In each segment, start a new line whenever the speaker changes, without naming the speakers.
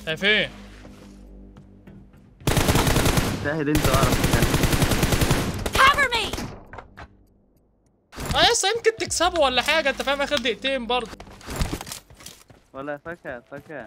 هي فين
شاهد انت واعرف مكانك.
Cover me!
اه يس يمكن تكسبه ولا حاجه انت فاهم اخر دقيقتين برضه
ولا فاكهة فاكهة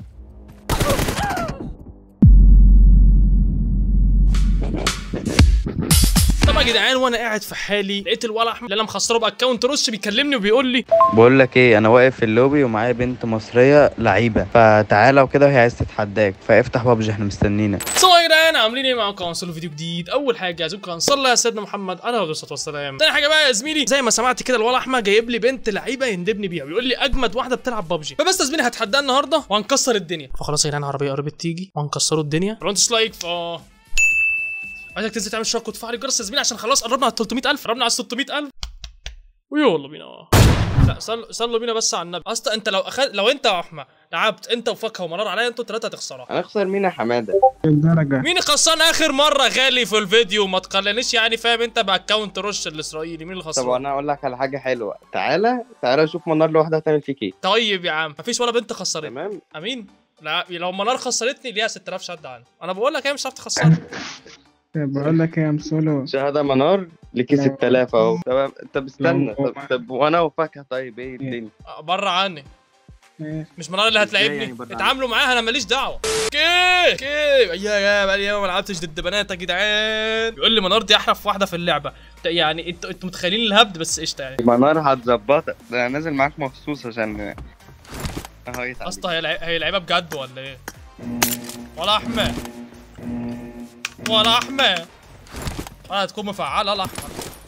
طبعا يا جدعان وانا قاعد في حالي لقيت الولد احمد اللي انا مخسره باكونت رش بيكلمني وبيقول لي
بقول لك ايه انا واقف في اللوبي ومعايا بنت مصريه لعيبه فتعالى وكده وهي عايز تتحداك فافتح بابجي احنا مستنينك
سو يا جدعان عاملين ايه معاكم هنوصل فيديو جديد اول حاجه عايزكم نصلي على سيدنا محمد عليه الصلاه والسلام تاني حاجه بقى يا زميلي زي ما سمعت كده الولد احمد جايب لي بنت لعيبه يندبني بيها ويقول لي اجمد واحده بتلعب ببجي فبس يا زميلي هتحداها النهارده وهنكسر الدنيا فخلاص يا جدعان العربيه قربت تيجي وهنكسروا الدنيا لو انت لايك ف عايزك تنزل تعمل شويه وتفعل الجرس يا زميلي عشان خلاص قربنا على 300000 قربنا على 600000 ويلا بينا لا صل... صلوا بينا بس على النبي اصلا انت لو اخد لو انت يا احمد لعبت انت وفاكهه ومنار عليا انتوا الثلاثه هتخسروا
هنخسر مين يا حماده
الدرجة
مين خسران اخر مره غالي في الفيديو ما تقلنيش يعني فاهم انت باكونت رش الاسرائيلي مين اللي
طب
خسران
انا اقول لك على حاجه حلوه تعالى تعالى شوف منار لوحدها هتعمل فيك ايه
طيب يا عم مفيش ولا بنت خسرتني
تمام
امين لا لو منار خسرتني ليها 6000 شد عني انا بقول لك هي مش هتعرف تخسرني
بقول لك يا مسولو
شهاده منار ليكي
لا.
6000 اهو طب طب استنى
لا.
طب, طب وانا وفاكهه طيب ايه الدنيا
بره عني
إيه،
مش منار اللي
إزاي
هتلاعبني
يعني بره عني؟
اتعاملوا معاها انا ماليش دعوه كيف كيف يا يا بقالي يوم ما لعبتش ضد بنات يا جدعان بيقول لي منار دي احرف واحده في اللعبه يعني انتوا انتوا متخيلين الهبد بس قشطه يعني
منار هتظبطك ده انا نازل معاك مخصوص عشان اهيت عليك
اسطى هي لعي- هي لعيبه بجد ولا ايه؟ ولا احمد ولا احمد ولا تكون مفعله ولا احمد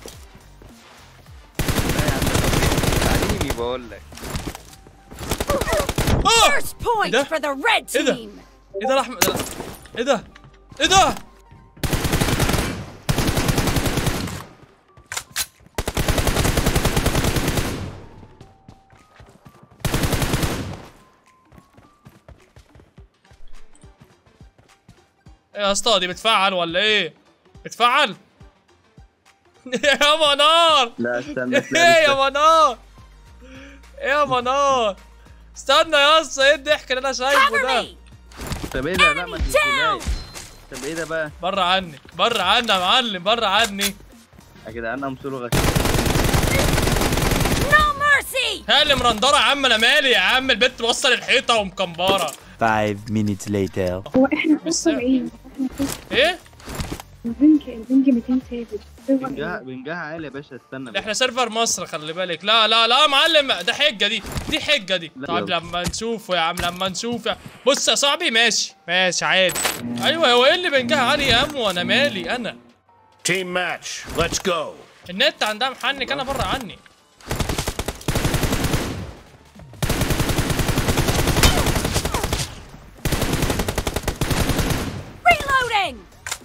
تعليمي بقول لك
آه!
First point
ده؟
for the red
إيه ده؟
team!
ايه ده يا احمد ده- ايه ده؟ ايه ده؟ ايه يا اسطى دي بتفعل ولا ايه؟ بتفعل؟ يا منار
لا استنى
ايه يا منار ايه يا منار استنى يا اسطى ايه الضحك اللي انا شايفه
Cover
ده
me!
طب ايه ده لا ما
Enemy
تنسيناش طب ايه ده بقى
بره عني بره عني يا معلم بره عني
يا جدعان انا مسؤول غش
No mercy!
هي اللي مرندره يا عم انا مالي يا عم البنت موصل الحيطه ومكمبره
Five minutes later.
هو احنا
بس-
اصلا ايه احنا كده
ايه
البنج البنج 200 ثابت
بنجاها بنجاها عالي يا باشا استنى بس.
احنا سيرفر مصر خلي بالك لا لا لا يا معلم ده حجه دي دي حجه دي
لا.
طيب لما نشوفه يا عم لما نشوف يا بص يا صاحبي ماشي ماشي عادي ايوه هو ايه اللي بنجاها عالي يا عم وانا مالي انا
Team match. Let's go.
النت عندها محنك انا بره عني
Reloading!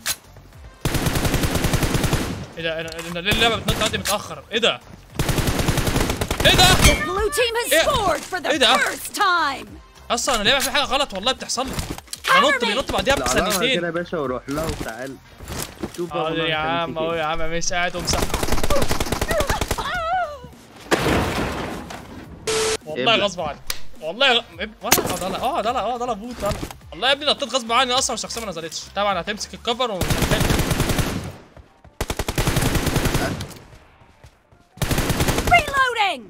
ايه ده انا انا ليه اللعبه بتنط عندي متاخر ايه ده ايه ده
Blue team has
إيه؟
scored for the
إيه ده؟
first time!
اصلا انا لعبه في حاجه غلط والله بتحصل لي بنط بينط بعديها
لا لا كده
بثانيتين
يا باشا وروح لها وتعال شوف بقى
حاضر
منار
يا
هتعمل
عم
فيك
اهو
إيه.
يا عم مش قاعد ومسح والله
ابلع.
غصب عني والله غ... اب- ولا اقعد انا اقعد انا اقعد انا بوت انا والله يا ابني نطيت غصب عني اصلا الشخصيه ما نزلتش طبعا هتمسك الكفر ومش هتلاقي
Reloading!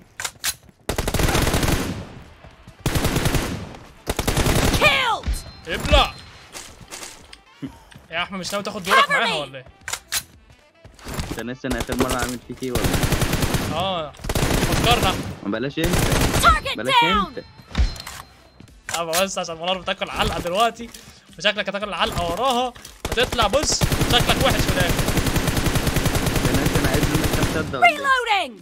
Killed!
ابلع يا احمد مش ناوي تاخد دورك معاها ولا ايه؟
انت ناسي انا اخر مره عامل فيك ايه ولا
اه فكرنا
ما بلاش انت
Target
بلاش
down!
انت
اه بس عشان منار بتاكل علقه دلوقتي وشكلك هتاكل العلقه وراها هتطلع بص شكلك وحش في الاخر
انت ناسي انا عايز منك كام شده ولا إيه؟
Reloading!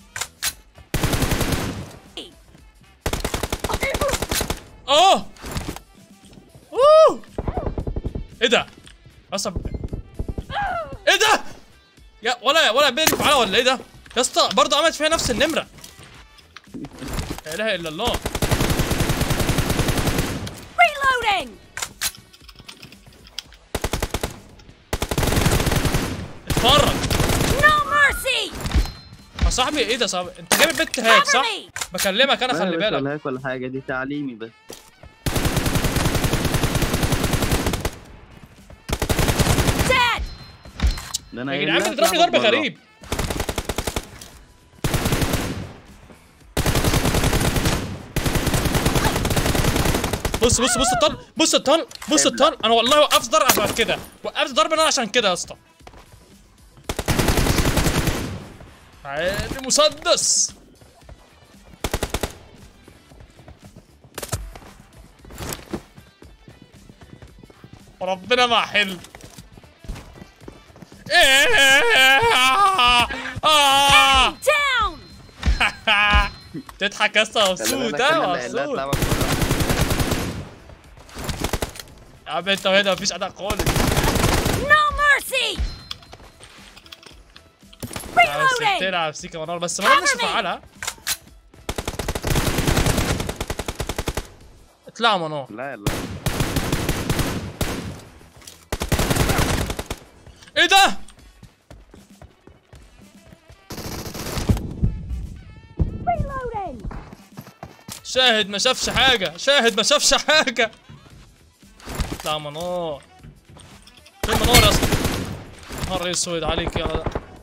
اه اوه ايه ده اصلا ايه ده يا ولا ولا بيري على ولا ايه ده يا اسطى برضه عملت فيها نفس النمره لا اله الا الله
Reloading!
اتفرج
No mercy!
يا صاحبي ايه ده صاحبي انت جايب البنت هاك صح
Cover me!
بكلمك انا
لا يا
خلي
باشا
بالك
ولا هيك ولا حاجه دي تعليمي بس ده انا
يا
قايل
جدعان
لك
بتضربني
اخد
ضرب
بالراحة.
غريب بص بص بص الطن بص الطن بص الطن انا والله وقفت ضرب عشان كده وقفت ضرب نار عشان كده يا اسطى عادي مسدس ربنا ما حلو آه.
Down!
تضحك يا اسطى
خلي
مبسوط
بالك
ها
انا اللي قايل لها
مبسوط
تلعبك بالراحة.
يا عم انت وهنا مفيش اداء خالص
No mercy!
بس
Reloading!
بتلعب سيكا منار بس ما مش
Cover me.
مفعلها اطلع منار
لا لا
ايه ده؟
Reloading!
شاهد ما شافش حاجة شاهد ما شافش حاجة اطلع منار فين منار يا اسطى؟ نهار اسود عليك يا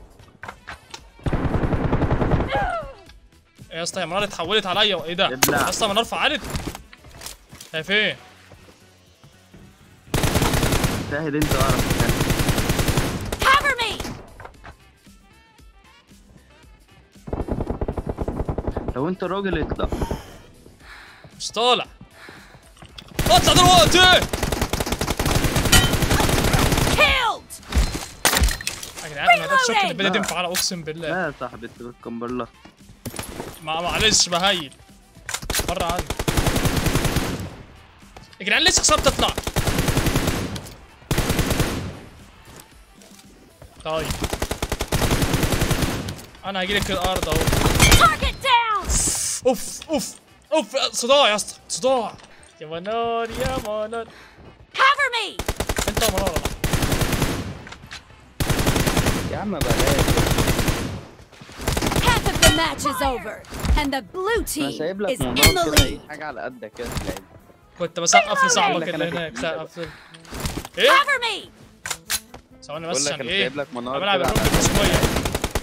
يا اسطى يا منار اتحولت عليا ايه ده؟
ابلع.
يا اسطى منار فعلت هي فين؟
شاهد انت اعرف مكانك.
Cover me!
لو انت راجل اطلع
مش طالع اطلع دلوقتي
Killed!
يا جدعان انا ده الشوك اللي
Reloading.
بدأت تنفع على اقسم بالله
لا يا صاحبي انت بتكمبر لها
ما معلش بهيل مرة عني يا جدعان لسه حساب تطلع طيب انا هجيلك الارض اهو
Target down!
اوف اوف اوف صداع يا اسطى صداع يا منار يا منار
Cover me!
انت ومنار والله.
يا عم بلاش
Half of the match is over, and the blue
انا
team
سايب
is
لك
in
منار
the
كده اي
lead.
حاجه على قدك كده تلعب
كنت بسقف لصاحبك
بقول لك
اللي
أنا في
هناك
الجديدة
سقف له. ايه
Cover me!
ثواني
بقول
بس
لك
عشان
انا
ايه
سايب لك
انا
منار
بلعب
كده
الروم
على قدك.
شويه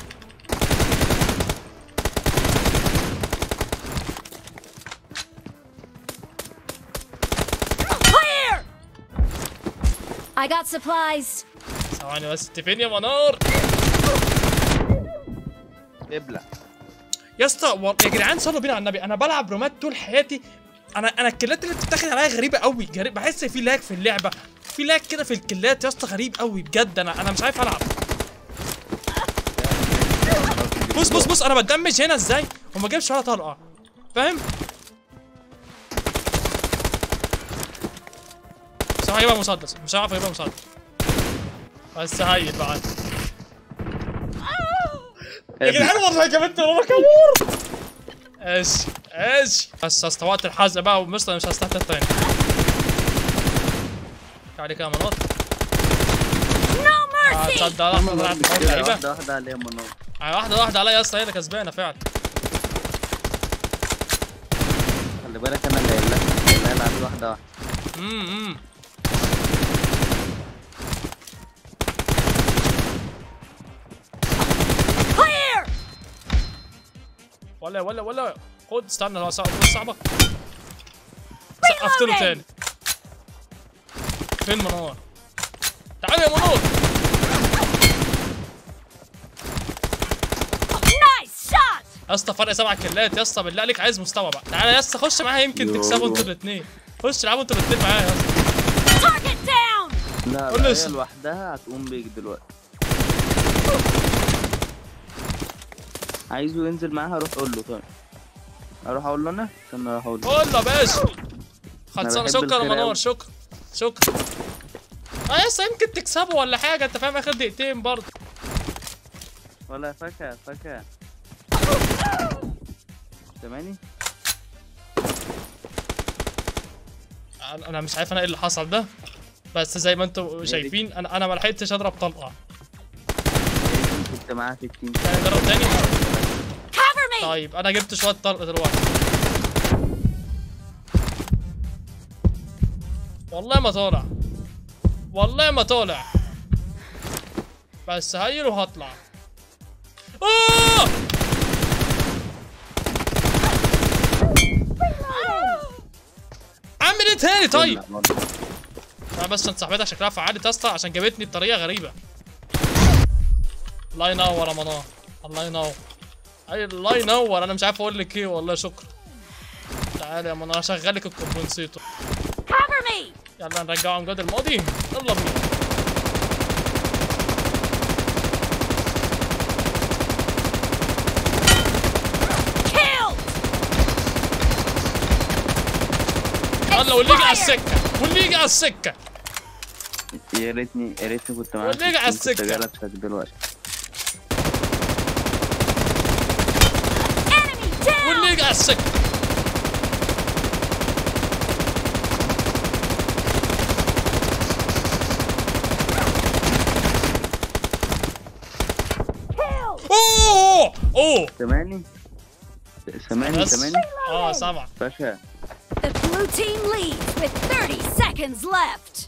Clear! I got supplies.
ثواني بس انت فين يا منار
ابلع
يا اسطى وال- يا جدعان صلوا بينا على النبي انا بلعب رومات طول حياتي انا انا الكلات اللي بتتاخد عليا غريبه قوي غريب بحس في لاج في اللعبه في لاج كده في الكلات يا اسطى غريب قوي بجد انا انا مش عارف العب بص بص بص انا بتدمج هنا ازاي وما جابش ولا طلقه فاهم مش هعرف اجيبها مسدس مش هعرف اجيبها مسدس بس هايل بقى يا جدعان والله جابتني والله كامور ايش ايش بس استوعبت الحزق بقى ومستر مش هستهتر تاني تعالي كده مناط
No
آه،
mercy!
تصدق لا
منار
طلعت
مش
موت
كده،
لعيبه
واحده واحده عليها منار
آه، واحده واحده عليا يا اسطى هي اللي كسبانه فعلا
خلي بالك انا اللي قايل لك اللي قايل عليه واحده واحده
امم
Clear!
ولا ولا ولا خد استنى هو صعب خد صعبه سقفت له
Reloading.
تاني فين منار تعال يا منار
Nice shot!
يا اسطى فرق سبع كيلات يا اسطى بالله عليك عايز مستوى بقى تعالى يا اسطى خش معايا يمكن
يوه.
تكسبوا انتوا الاثنين خش العبوا انتوا الاثنين معايا يا اسطى
Target down!
لا
قول له
لا هي
اسم.
لوحدها هتقوم بيك دلوقتي عايزه ينزل معاها روح قول له طيب اروح اقول له انا عشان اروح اقول له
قول له يا باشا خلصانه
بحب
شكرا يا
الخير
منار
أوي.
شكرا شكرا اه يا اسطى يمكن تكسبوا ولا حاجه انت فاهم اخر دقيقتين برضه
ولا فاكهه فاكهه سامعني
انا أنا مش عارف انا ايه اللي حصل ده بس زي ما انتم شايفين انا انا ما لحقتش اضرب طلقه
كنت معاها في التيم
تاني نجرب تاني
Cover me!
طيب انا جبت شويه طلق دلوقتي والله ما طالع والله ما طالع بس هيل وهطلع آه! اعمل ايه تاني طيب انا بس عشان صاحبتها شكلها فعالت يا اسطى عشان جابتني بطريقه غريبه الله ينور يا منار الله ينور اي الله ينور انا مش عارف اقول لك ايه والله شكرا تعالى يا منار هشغل لك الكومبنسيتور
Cover me!
يلا نرجعه امجاد الماضي يلا بينا
Killed!
يلا واللي يجي على السكه واللي يجي على السكه
يا ريتني يا ريتني كنت معاك
وديك على
كنت
السكة.
جالسك دلوقتي
Enemy down!
واللي يجي على السكه
Killed!
اوه اوه
سامعني سامعني
بس
سامعني
اه سامع
باشا
The blue team leads with 30 seconds left.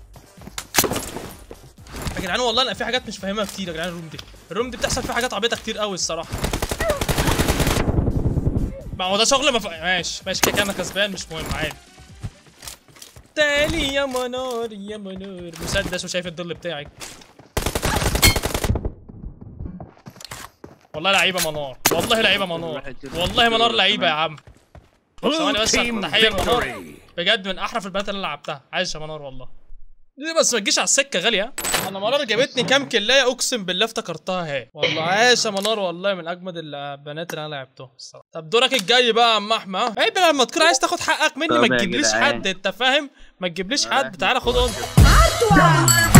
يا جدعان والله انا في حاجات مش فاهمها كتير يا جدعان الروم دي الروم دي بتحصل فيها حاجات عبيطه كتير قوي الصراحه ما هو ده شغل ما ف... ماشي ماشي كده كده انا كسبان مش مهم عادي تالي يا منار يا منار مسدس وشايف الظل بتاعك والله لعيبه منار والله لعيبه منار والله منار لعيبه يا عم ثواني بس
Team
تحيه لمنار
victory.
بجد من احرف البنات اللي أنا لعبتها عايش يا منار والله دي بس ما تجيش على السكه غاليه انا منار جابتني كام كلايه اقسم بالله افتكرتها هي والله عايش يا منار والله من اجمد البنات اللي انا لعبتهم الصراحه طب دورك الجاي بقى يا عم احمد ها؟ عيب لما تكون عايز تاخد حقك مني
طب
ما
يا
تجيبليش
جدعان.
حد انت فاهم ما تجيبليش حد تعالى خد انت